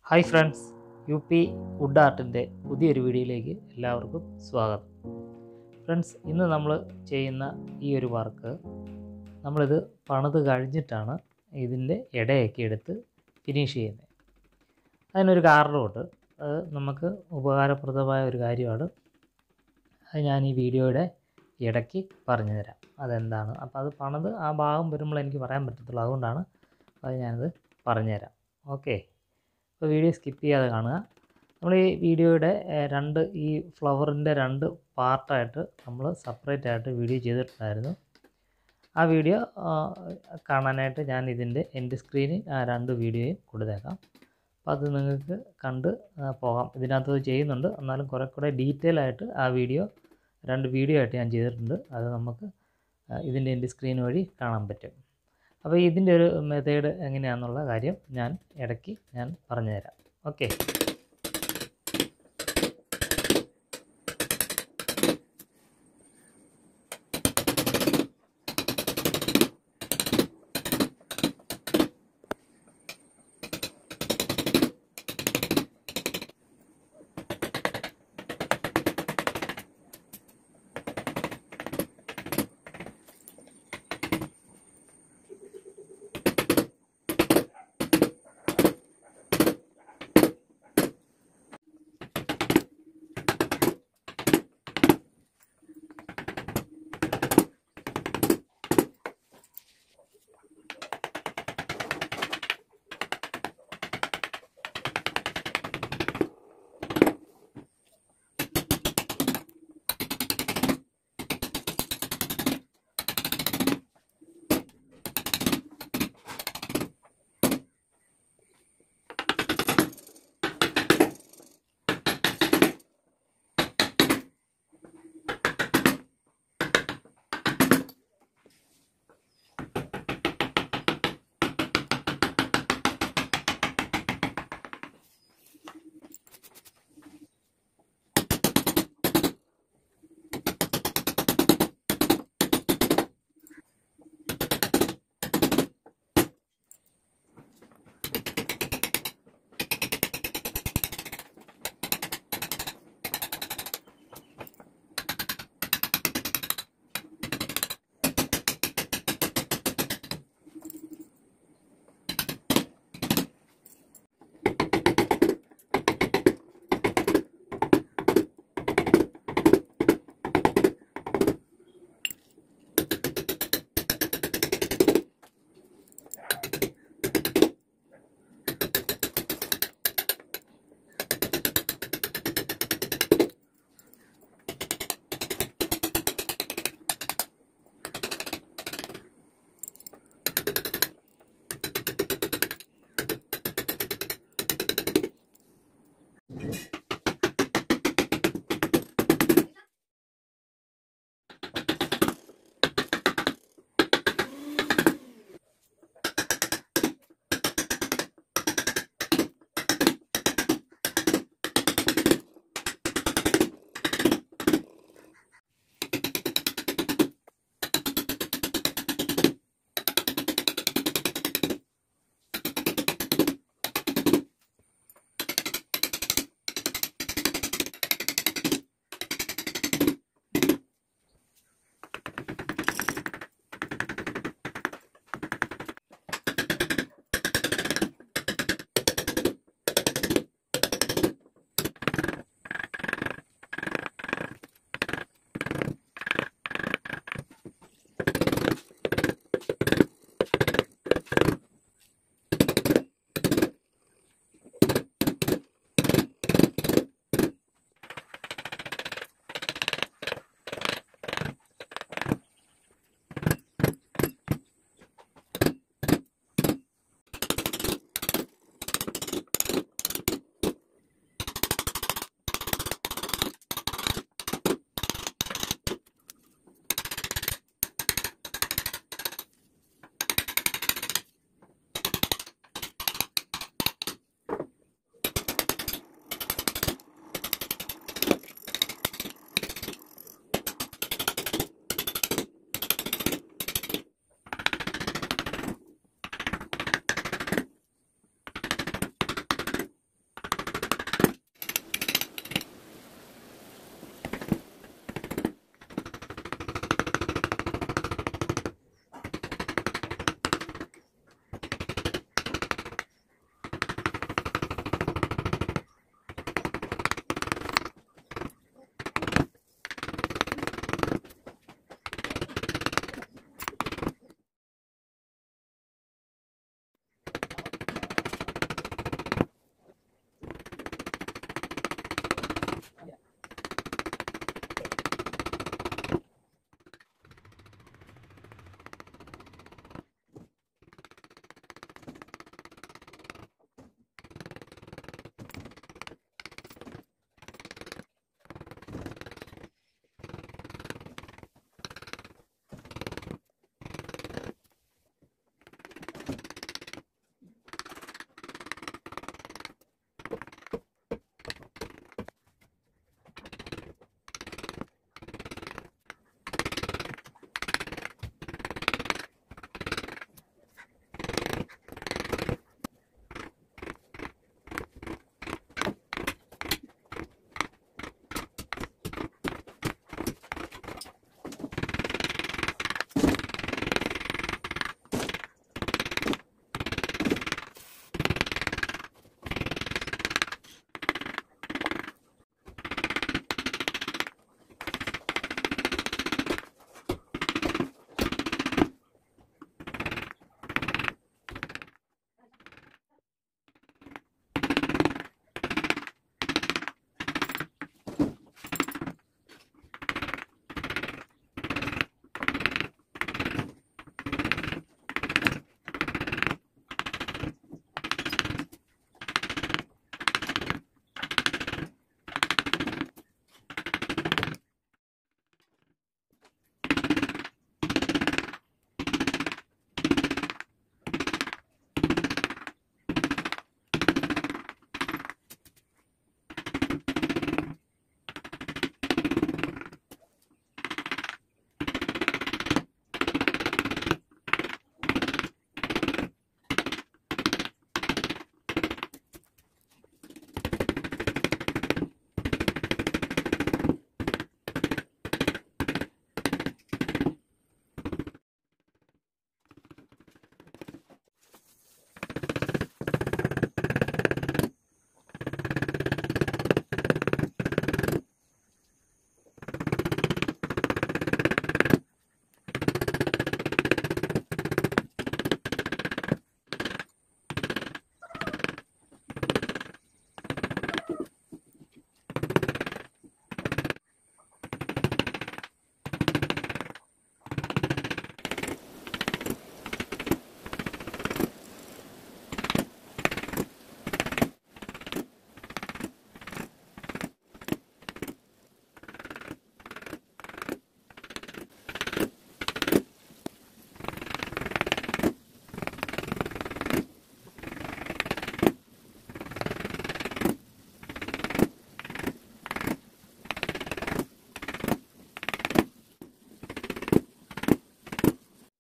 hi friends U P wood ആർട്ടിൻ്റെ പുതിയൊരു വീഡിയോയിലേക്ക് എല്ലാവർക്കും സ്വാഗതം ഫ്രണ്ട്സ് ഇന്ന് നമ്മൾ ചെയ്യുന്ന ഈ ഒരു വർക്ക് നമ്മളിത് പണിത് കഴിഞ്ഞിട്ടാണ് ഇതിൻ്റെ ഇടയൊക്കെ എടുത്ത് ഫിനിഷ് ചെയ്യുന്നത് അതിനൊരു കാരണമുണ്ട് അത് നമുക്ക് ഉപകാരപ്രദമായ ഒരു കാര്യമാണ് അത് ഞാൻ ഈ വീഡിയോയുടെ ഇടയ്ക്ക് പറഞ്ഞു തരാം അതെന്താണ് അപ്പോൾ അത് പണിത് ആ ഭാഗം വരുമ്പോൾ എനിക്ക് പറയാൻ പറ്റത്തുള്ളൂ അതുകൊണ്ടാണ് അത് ഞാനത് പറഞ്ഞുതരാം ഓക്കെ അപ്പോൾ വീഡിയോ സ്കിപ്പ് ചെയ്യാതെ കാണുക നമ്മൾ ഈ വീഡിയോയുടെ ഏഹ്, രണ്ട് ഈ ഫ്ലവറിൻ്റെ രണ്ട് പാർട്ടായിട്ട് നമ്മൾ സെപ്പറേറ്റ് ആയിട്ട് വീഡിയോ ചെയ്തിട്ടുണ്ടായിരുന്നു ആ വീഡിയോ ആ, കാണാനായിട്ട് ഞാൻ ഇതിൻ്റെ എൻ്റെ സ്ക്രീനിൽ ആ രണ്ട് വീഡിയോയും കൊടുത്തേക്കാം അപ്പോൾ അത് നിങ്ങൾക്ക് കണ്ട് ആ, പോകാം ഇതിനകത്ത് ഇത് ചെയ്യുന്നുണ്ട് എന്നാലും കുറേ കൂടെ ഡീറ്റെയിൽ ആയിട്ട് ആ വീഡിയോ രണ്ട് വീഡിയോ ആയിട്ട് ഞാൻ ചെയ്തിട്ടുണ്ട് അത് നമുക്ക് ആ, ഇതിൻ്റെ എൻ്റെ സ്ക്രീൻ വഴി കാണാൻ പറ്റും അപ്പോൾ ഇതിൻ്റെ ഒരു മെത്തേഡ് എങ്ങനെയാണെന്നുള്ള കാര്യം ഞാൻ ഇടയ്ക്ക് ഞാൻ പറഞ്ഞുതരാം ഓക്കെ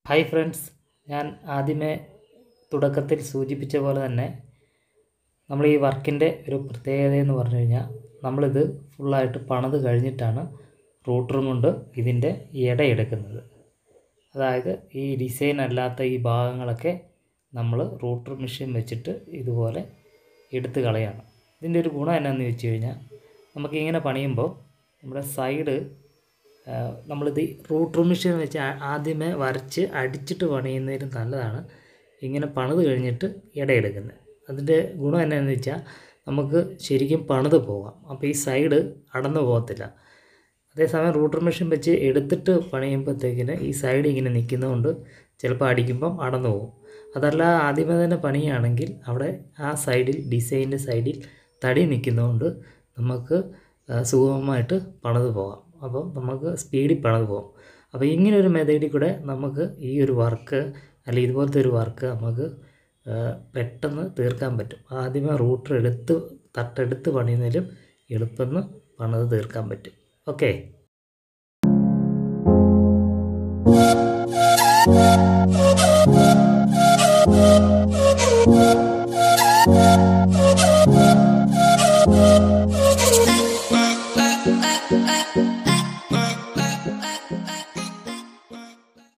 ഹായ് ഫ്രണ്ട്സ് ഞാൻ ആദ്യമേ തുടക്കത്തിൽ സൂചിപ്പിച്ച പോലെ തന്നെ നമ്മൾ ഈ വർക്കിൻ്റെ ഒരു പ്രത്യേകത എന്ന് പറഞ്ഞു കഴിഞ്ഞാൽ നമ്മളിത് ഫുള്ളായിട്ട് പണിത് കഴിഞ്ഞിട്ടാണ് റൂട്ടറും കൊണ്ട് ഇതിൻ്റെ ഇടയെടുക്കുന്നത് അതായത് ഈ ഡിസൈൻ അല്ലാത്ത ഈ ഭാഗങ്ങളൊക്കെ നമ്മൾ റൂട്ടർ മെഷീൻ വെച്ചിട്ട് ഇതുപോലെ എടുത്ത് കളയാണ് ഇതിൻ്റെ ഒരു ഗുണം എന്നാന്ന് വെച്ച് കഴിഞ്ഞാൽ നമുക്കിങ്ങനെ പണിയുമ്പോൾ നമ്മുടെ സൈഡ് നമ്മളിത് റൂട്ടർ മെഷീൻ വെച്ച് ആ- ആദ്യമേ വരച്ച് അടിച്ചിട്ട് പണിയുന്നതിലും നല്ലതാണ് ഇങ്ങനെ പണിത് കഴിഞ്ഞിട്ട് ഇടയെടുക്കുന്നത് അതിൻ്റെ ഗുണം എന്നാന്ന് വെച്ചാൽ നമുക്ക് ശരിക്കും പണിത് പോകാം അപ്പോൾ ഈ സൈഡ് അടന്നു പോകത്തില്ല അതേസമയം റൂട്ടർ മെഷീൻ വെച്ച് എടുത്തിട്ട് പണിയുമ്പോഴത്തേക്കിന് ഈ സൈഡ് ഇങ്ങനെ നിൽക്കുന്നതുകൊണ്ട് ചിലപ്പോൾ അടിക്കുമ്പം അടന്നു പോകും അതല്ല ആദ്യമേ തന്നെ പണിയാണെങ്കിൽ അവിടെ ആ സൈഡിൽ ഡിസൈനിൻ്റെ സൈഡിൽ തടി നിൽക്കുന്നതുകൊണ്ട് നമുക്ക് ആ, സുഗമമായിട്ട് പണിത് പോകാം അപ്പോൾ നമുക്ക് സ്പീഡിൽ പണിത് പോകാം അപ്പോൾ ഇങ്ങനെ ഒരു മെത്തേഡിൽ കൂടെ നമുക്ക് ഈ ഒരു വർക്ക് അല്ലെങ്കിൽ ഇതുപോലത്തെ ഒരു വർക്ക് നമുക്ക് ആ, പെട്ടെന്ന് തീർക്കാൻ പറ്റും ആദ്യമേ റൂട്ടർ എടുത്ത് തട്ടെടുത്ത് പണിയുന്നതിലും എളുപ്പമെന്ന് പണിത് തീർക്കാൻ പറ്റും ഓക്കെ